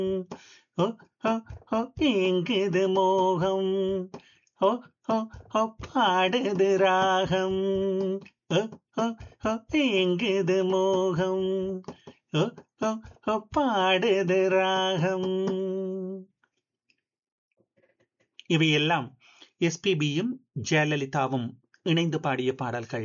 ஓ ஓ ஓ ஏங்குது மோகம் ஓ ஓ ஓ பாடுது ராகம் ஓ ஓ ஓ ஏங்குது மோகம் ஓ ஓ ஓ பாடுது ராகம் இவையெல்லாம் எஸ்பிபியும் ஜெயலலிதாவும் இணைந்து பாடிய பாடல்கள்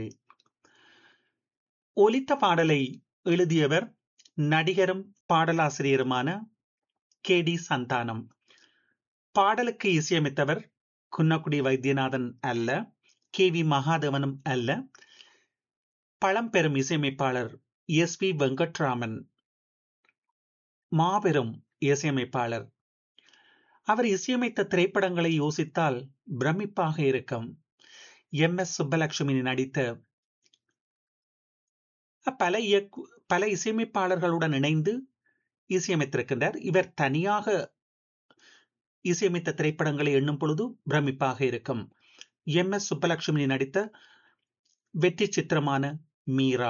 ஒலித்த பாடலை எழுதியவர் நடிகரும் பாடலாசிரியருமான கே டி சந்தானம் பாடலுக்கு இசையமைத்தவர் குன்னக்குடி வைத்தியநாதன் அல்ல கே வி மகாதேவனும் அல்ல பழம்பெரும் இசையமைப்பாளர் எஸ் வி வெங்கட்ராமன் மாபெரும் இசையமைப்பாளர் அவர் இசையமைத்த திரைப்படங்களை யோசித்தால் பிரமிப்பாக இருக்கும் எம் எஸ் சுப்பலட்சுமி நடித்த பல இயக்கு பல இசையமைப்பாளர்களுடன் இணைந்து இசையமைத்திருக்கின்றார் இவர் தனியாக இசையமைத்த திரைப்படங்களை எண்ணும் பொழுது பிரமிப்பாக இருக்கும் எம் எஸ் சுப்பலட்சுமி நடித்த வெற்றி சித்திரமான Meera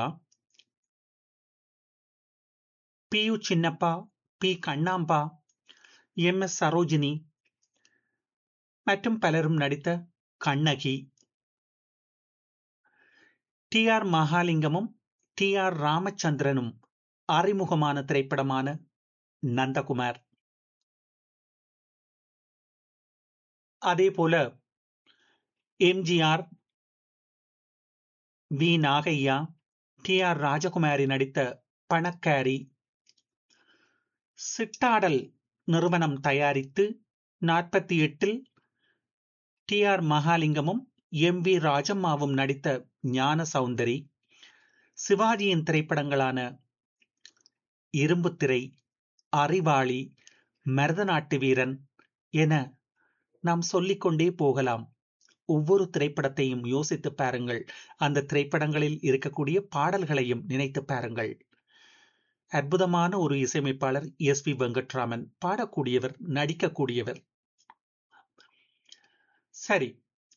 P U Chinnappa P Kannamba M S Sarojini மற்றும் பலரும் நடித்த கண்ணகி டி ஆர் மகாலிங்கமும் டி ஆர் ராமச்சந்திரனும் அறிமுகமான திரைப்படமான நந்தகுமார் அதே போல MGR V Nagaiah T R Rajakumari நடித்த பணக்காரி சிட்டாடல் நிறுவனம் தயாரித்து நாற்பத்தி எட்டில் டி ஆர் மகாலிங்கமும் எம் வி ராஜம்மாவும் நடித்த ஞான சௌந்தரி சிவாஜியின் திரைப்படங்களான இரும்புத்திரை அறிவாளி மருதநாட்டு வீரன் என நாம் சொல்லிக்கொண்டே போகலாம் ஒவ்வொரு திரைப்படத்தையும் யோசித்து பாருங்கள் அந்த திரைப்படங்களில் இருக்கக்கூடிய பாடல்களையும் நினைத்து பாருங்கள் அற்புதமான ஒரு இசையமைப்பாளர் எஸ் வி வெங்கட்ராமன் பாடக்கூடியவர் நடிக்கக்கூடியவர் சரி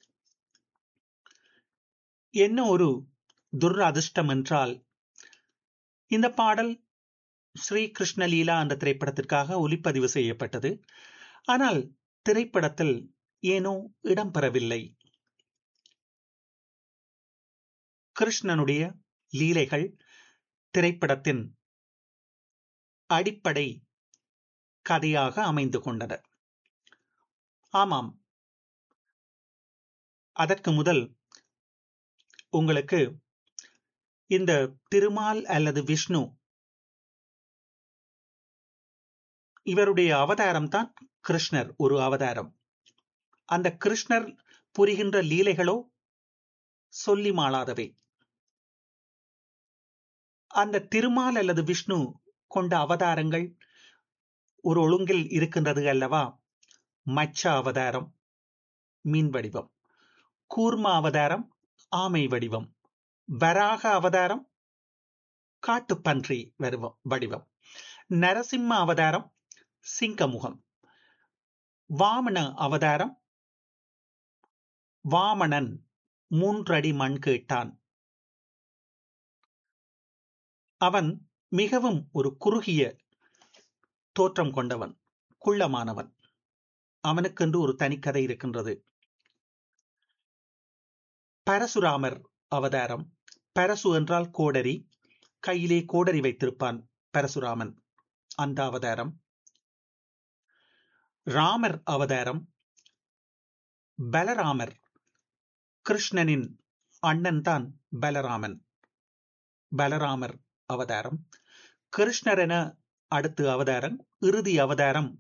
என்ன ஒரு துரதிர்ஷ்டம் என்றால் இந்த பாடல் ஸ்ரீ கிருஷ்ணலீலா என்ற திரைப்படத்திற்காக ஒலிப்பதிவு செய்யப்பட்டது ஆனால் திரைப்படத்தில் ஏனோ இடம்பெறவில்லை கிருஷ்ணனுடைய லீலைகள் திரைப்படத்தின் அடிப்படை கதையாக அமைந்து கொண்டன ஆமாம் அதற்கு முதல் உங்களுக்கு இந்த திருமால் அல்லது விஷ்ணு இவருடைய அவதாரம் தான் கிருஷ்ணர் ஒரு அவதாரம் அந்த கிருஷ்ணர் புரிகின்ற லீலைகளோ சொல்லி மாளாதவை அந்த திருமால் அல்லது விஷ்ணு கொண்ட அவதாரங்கள் ஒரு ஒழுங்கில் இருக்கின்றது அல்லவா மச்ச அவதாரம் மீன் வடிவம் கூர்ம அவதாரம் ஆமை வடிவம் வராக அவதாரம் காட்டுப்பன்றி வருவம் வடிவம் நரசிம்ம அவதாரம் சிங்கமுகம் வாமன அவதாரம் வாமணன் மூன்றடி மண் கேட்டான் அவன் மிகவும் ஒரு குறுகிய தோற்றம் கொண்டவன் குள்ளமானவன் அவனுக்கென்று ஒரு தனிக்கதை இருக்கின்றது பரசுராமர் அவதாரம் பரசு என்றால் கோடரி கையிலே கோடரி வைத்திருப்பான் பரசுராமன் அந்த அவதாரம் ராமர் அவதாரம் பலராமர் கிருஷ்ணனின் அண்ணன் தான் பலராமன் பலராமர் அவதாரம் கிருஷ்ணர் என அடுத்து அவதாரம் இறுதி அவதாரம்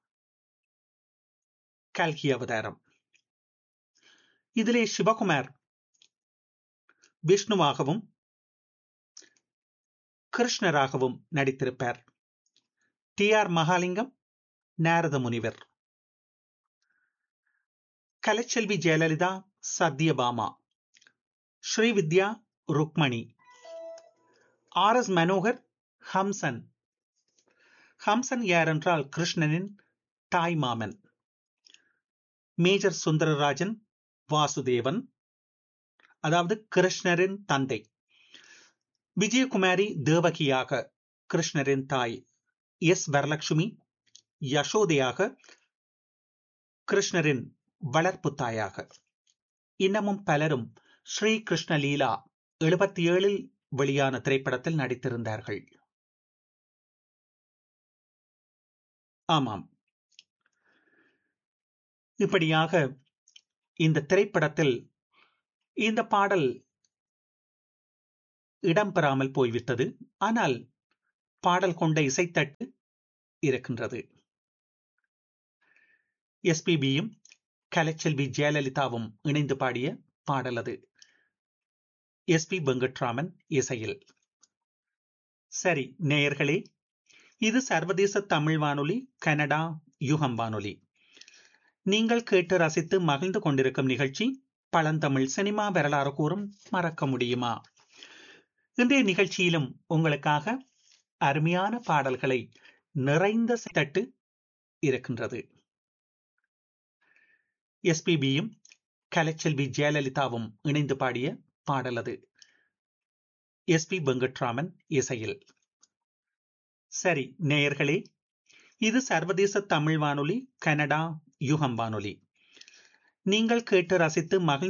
கல்கி அவதாரம் இதிலே சிவகுமார் விஷ்ணுவாகவும் கிருஷ்ணராகவும் நடித்திருப்பார் டி ஆர் மகாலிங்கம் நாரத முனிவர் கலைச்செல்வி ஜெயலலிதா சத்யபாமா ஸ்ரீவித்யா ருக்மணி ஆர் எஸ் மனோகர் ஹம்சன் ஹம்சன் யார் என்றால் கிருஷ்ணனின் தாய் மாமன் மேஜர் சுந்தரராஜன் வாசுதேவன் அதாவது கிருஷ்ணரின் தந்தை விஜயகுமாரி தேவகியாக கிருஷ்ணரின் தாய் எஸ் வரலட்சுமி யசோதையாக கிருஷ்ணரின் வளர்ப்பு தாயாக இன்னமும் பலரும் ஸ்ரீ கிருஷ்ண லீலா எழுபத்தி ஏழில் வெளியான திரைப்படத்தில் நடித்திருந்தார்கள் ஆமாம் இப்படியாக இந்த திரைப்படத்தில் இந்த பாடல் இடம்பெறாமல் போய்விட்டது ஆனால் பாடல் கொண்ட இசைத்தட்டு இருக்கின்றது எஸ்பிபியும் கலைச்செல்வி ஜெயலலிதாவும் இணைந்து பாடிய பாடல் அது எஸ் பி வெங்கட்ராமன் இசையில் சரி நேயர்களே இது சர்வதேச தமிழ் வானொலி கனடா யுகம் வானொலி நீங்கள் கேட்டு ரசித்து மகிழ்ந்து கொண்டிருக்கும் நிகழ்ச்சி பழந்தமிழ் சினிமா வரலாறு கூறும் மறக்க முடியுமா இன்றைய நிகழ்ச்சியிலும் உங்களுக்காக அருமையான பாடல்களை நிறைந்த தட்டு இருக்கின்றது எஸ்பிபியும் கலைச்செல்வி ஜெயலலிதாவும் இணைந்து பாடிய பாடல் அது எஸ் பி வெங்கட்ராமன் இசையில் சரி நேயர்களே இது சர்வதேச தமிழ் வானொலி கனடா யுகம் வானொலி நீங்கள் கேட்டு ரசித்து மகிழ்ந்து